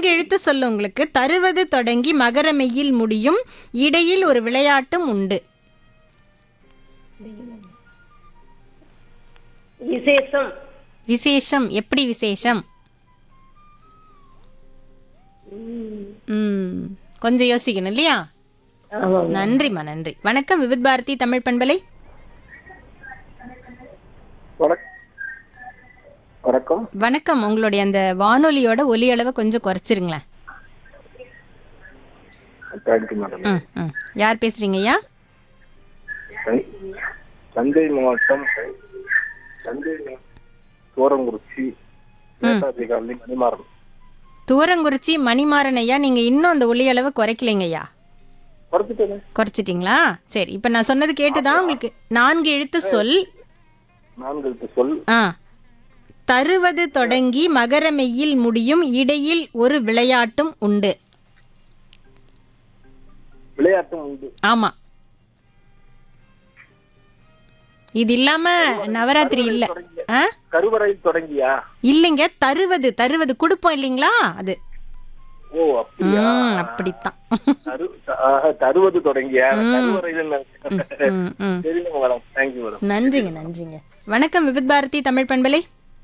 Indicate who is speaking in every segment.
Speaker 1: நான்கு எழுத்து சொல்ல உங்களுக்கு தருவது தொடங்கி மகர மெய்யில் முடியும் இடையில் ஒரு விளையாட்டும் உண்டு
Speaker 2: விசேஷம்
Speaker 1: விசேஷம் எப்படி விசேஷம் ம் கொஞ்சம் யோசிக்கணும் இல்லையா
Speaker 2: ஆமாம்
Speaker 1: நன்றிம்மா நன்றி வணக்கம் விவித் பாரதி தமிழ் பண்பலை
Speaker 3: வணக்- வணக்கம்
Speaker 1: வணக்கம் உங்களுடைய அந்த வானொலியோட ஒலி அளவை கொஞ்சம் குறைச்சிருங்களேன்
Speaker 3: தேங்க்யூ மேடம்
Speaker 1: ம் ம் யார் பேசுறீங்க ஐயா
Speaker 3: தஞ்- தஞ்சை மாவட்டம் தஞ்சை மா- தோரங்குறிச்சி நேதாஜி காலனி மணிமாறன்
Speaker 1: தூரங்குறிச்சி மணிமாறன் ஐயா நீங்க இன்னும் அந்த ஒலி அளவை குறைக்கலைங்க ஐயா
Speaker 3: குறைச்சிட்டேனே
Speaker 1: குறைச்சிட்டிங்களா சரி இப்போ நான் சொன்னது கேட்டுதான் உங்களுக்கு நான்கு எழுத்து சொல்
Speaker 3: நான்கு எழுத்து சொல்
Speaker 1: ஆ தருவது தொடங்கி மகர மெய்யில் முடியும் இடையில் ஒரு விளையாட்டும் உண்டு
Speaker 3: விளையாட்டும் உண்டு
Speaker 1: ஆமா இது இல்லாம நவராத்திரி இல்ல ஆ
Speaker 3: கருவறையில் தொடங்கியா
Speaker 1: இல்லைங்க தருவது தருவது கொடுப்போம் இல்லைங்களா அது
Speaker 3: ஓ அப்படியா
Speaker 1: ம் அப்படித்தான்
Speaker 3: தரு ஆஹா, தருவது தொடங்கியா கருவறையில் நினைச்சேன்.
Speaker 1: ம் ம்
Speaker 3: சரிங்க மேடம் தேங்க்யூ மேடம்
Speaker 1: நன்றிங்க நன்றிங்க வணக்கம் விவித் பாரதி தமிழ் பண்பலை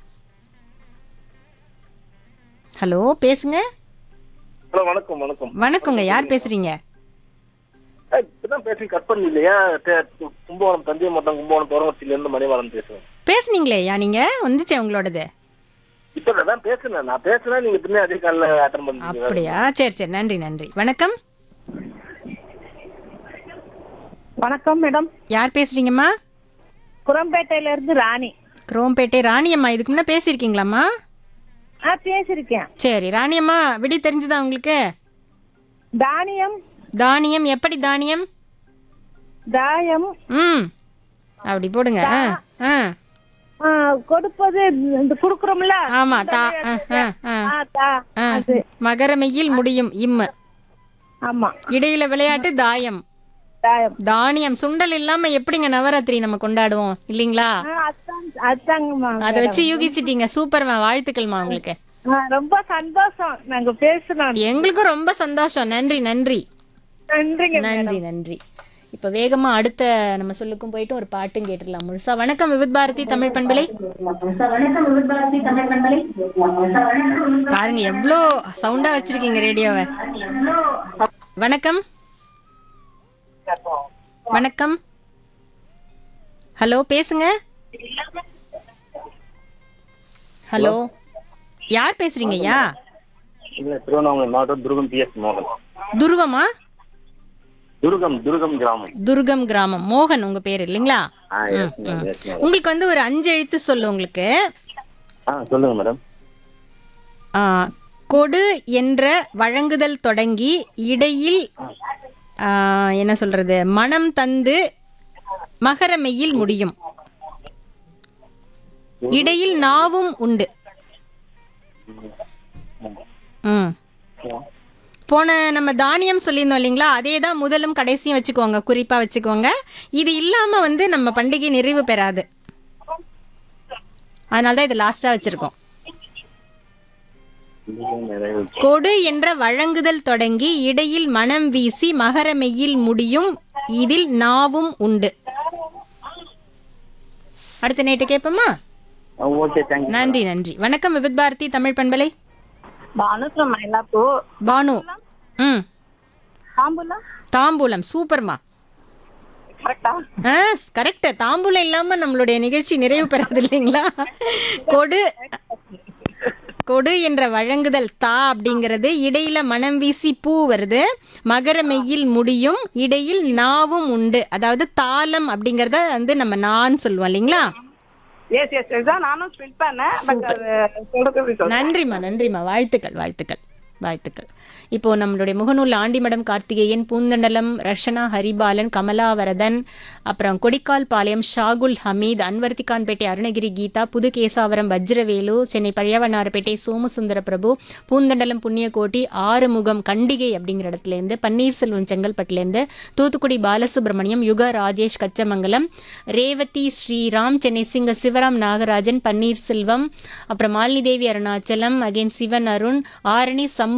Speaker 1: ஹலோ பேசுங்க
Speaker 3: ஹலோ வணக்கம் வணக்கம்
Speaker 1: வணக்கங்க யார் பேசுறீங்க
Speaker 3: ஏய், இப்பதான் பேசி கட் பண்ணி இல்லையா தே- கும்பகோணம் தஞ்சை மாவட்டம் கும்பகோணம் தோரங்குறிச்சியில இருந்து மணிமாறன் பேசுறேன்
Speaker 1: பேசுனீங்களே யா நீங்க வந்துச்சே உங்களோடது
Speaker 3: இப்ப நான் பேசுனேன் நான் பேசுனேன் நீங்க பின்ன அதே கால்ல அட்டன் பண்ணீங்க
Speaker 1: அப்படியா சரி சரி நன்றி நன்றி வணக்கம்
Speaker 2: வணக்கம் மேடம்
Speaker 1: யார் பேசுறீங்கம்மா
Speaker 2: குரம்பேட்டையில இருந்து ராணி
Speaker 1: குரோம்பேட்டை ராணியம்மா இதுக்கு முன்ன பேசியிருக்கீங்களாம்மா
Speaker 2: ஆ பேசியிருக்கேன்
Speaker 1: சரி ராணியம்மா விடி தெரிஞ்சுதா உங்களுக்கு
Speaker 2: தானியம்
Speaker 1: தானியம் எப்படி தானியம்
Speaker 2: தாயம்
Speaker 1: ம் அப்படி போடுங்க ஆ ஆ
Speaker 2: ஆ, கொடுப்பது இந்த குடுக்குறோம்ல
Speaker 1: ஆமா தா ஆ, ஆ, ஆ.
Speaker 2: ஆ, தா.
Speaker 1: ஆ.
Speaker 2: அது
Speaker 1: மகரமெயில் முடியும் இம்மு
Speaker 2: ஆமா
Speaker 1: இடையில விளையாட்டு தாயம்
Speaker 2: தாயம்
Speaker 1: தானியம் சுண்டல் இல்லாம எப்படிங்க நவராத்திரி நம்ம கொண்டாடுவோம் இல்லீங்களா
Speaker 2: ஆ, அதான் அதாங்கம்மா
Speaker 1: அதை வச்சு யூகிச்சிட்டீங்க சூப்பர்மா வாழ்த்துக்கள்மா உங்களுக்கு
Speaker 2: ஆ, ரொம்ப சந்தோஷம் நாங்க பேசணும்
Speaker 1: எங்களுக்கும் ரொம்ப சந்தோஷம் நன்றி நன்றி
Speaker 2: நன்றிங்க
Speaker 1: நன்றி நன்றி இப்ப வேகமா அடுத்த நம்ம சொல்லுக்கும் போயிட்டு ஒரு பாட்டும் கேட்டுடலாம் முழுசா வணக்கம் விவித் பாரதி தமிழ் பண்பலை பாருங்க எவ்வளோ சவுண்டா வச்சிருக்கீங்க ரேடியோவை வணக்கம் வணக்கம் ஹலோ பேசுங்க ஹலோ யார் பேசுறீங்க ஐயா
Speaker 3: இல்ல திருவண்ணாமலை மாவட்டம் துருகம் பிஎஸ் மோகன்
Speaker 1: துருவமா
Speaker 3: துருகம் துருகம் கிராமம்
Speaker 1: துர்கம் கிராமம் மோகன் உங்க பேர் இல்லைங்களா
Speaker 3: ஆ, yes, ma'am, yes, ma'am.
Speaker 1: உங்களுக்கு வந்து ஒரு அஞ்சு எழுத்து சொல்லு உங்களுக்கு
Speaker 3: ஆ சொல்லுங்க மேடம்
Speaker 1: ஆ, கொடு என்ற வழங்குதல் தொடங்கி இடையில் ஆ, என்ன சொல்றது மனம் தந்து மகரமெய்யில் முடியும் இடையில் நாவும் உண்டு ம் போன நம்ம தானியம் சொல்லியிருந்தோம் இல்லைங்களா அதே தான் முதலும் கடைசியும் வச்சுக்கோங்க குறிப்பா வச்சுக்கோங்க இது இல்லாம வந்து நம்ம பண்டிகை நிறைவு பெறாது அதனால தான் இது லாஸ்டா வச்சிருக்கோம்
Speaker 3: நிறைவு
Speaker 1: கொடு என்ற வழங்குதல் தொடங்கி இடையில் மனம் வீசி மகரமெய்யில் முடியும் இதில் நாவும் உண்டு அடுத்த நேட்டு கேட்போமா
Speaker 3: ஓகே தேங்க்யூ
Speaker 1: நன்றி நன்றி வணக்கம் விவித் பாரதி தமிழ் பண்பலை
Speaker 2: பானுசுரம் மயிலாப்பூ
Speaker 1: பானு ம்
Speaker 2: தாம்பூலம்
Speaker 1: தாம்பூலம் சூப்பர்மா
Speaker 2: கரெக்டா
Speaker 1: ஆ கரெக்ட் தாம்பூலம் இல்லாம நம்மளுடைய நிகழ்ச்சி நிறைவு பெறாது இல்லைங்களா கொடு கொடு என்ற வழங்குதல் தா அப்படிங்கிறது இடையில மனம் வீசி பூ வருது மகர மெய்யில் முடியும் இடையில் நாவும் உண்டு அதாவது தாளம் அப்படிங்கறத வந்து நம்ம நான் சொல்லுவோம் இல்லைங்களா
Speaker 2: எஸ் எஸ் இதான் நானும் ஸ்பில் பண்ணேன் பட் அது கொடுக்க
Speaker 1: நன்றிம்மா நன்றிம்மா வாழ்த்துக்கள் வாழ்த்துக்கள் வாழ்த்துக்கள் இப்போ நம்மளுடைய முகநூல் ஆண்டிமடம் கார்த்திகேயன் பூந்தண்டலம் ரஷனா ஹரிபாலன் கமலாவரதன் அப்புறம் கொடிக்கால் பாளையம் ஷாகுல் ஹமீத் அன்வர்த்திகான்பேட்டை அருணகிரி கீதா புது கேசாவரம் வஜ்ரவேலு சென்னை பழையவனாரப்பேட்டை சோமசுந்தர பிரபு பூந்தண்டலம் புண்ணியகோட்டி ஆறுமுகம் கண்டிகை அப்படிங்கிற இடத்துலேருந்து பன்னீர்செல்வம் செங்கல்பட்டுலேருந்து தூத்துக்குடி பாலசுப்ரமணியம் யுக ராஜேஷ் கச்சமங்கலம் ரேவதி ஸ்ரீராம் சென்னை சிங்க சிவராம் நாகராஜன் பன்னீர்செல்வம் அப்புறம் மாலினி தேவி அருணாச்சலம் அகைன் சிவன் அருண் ஆரணி சம்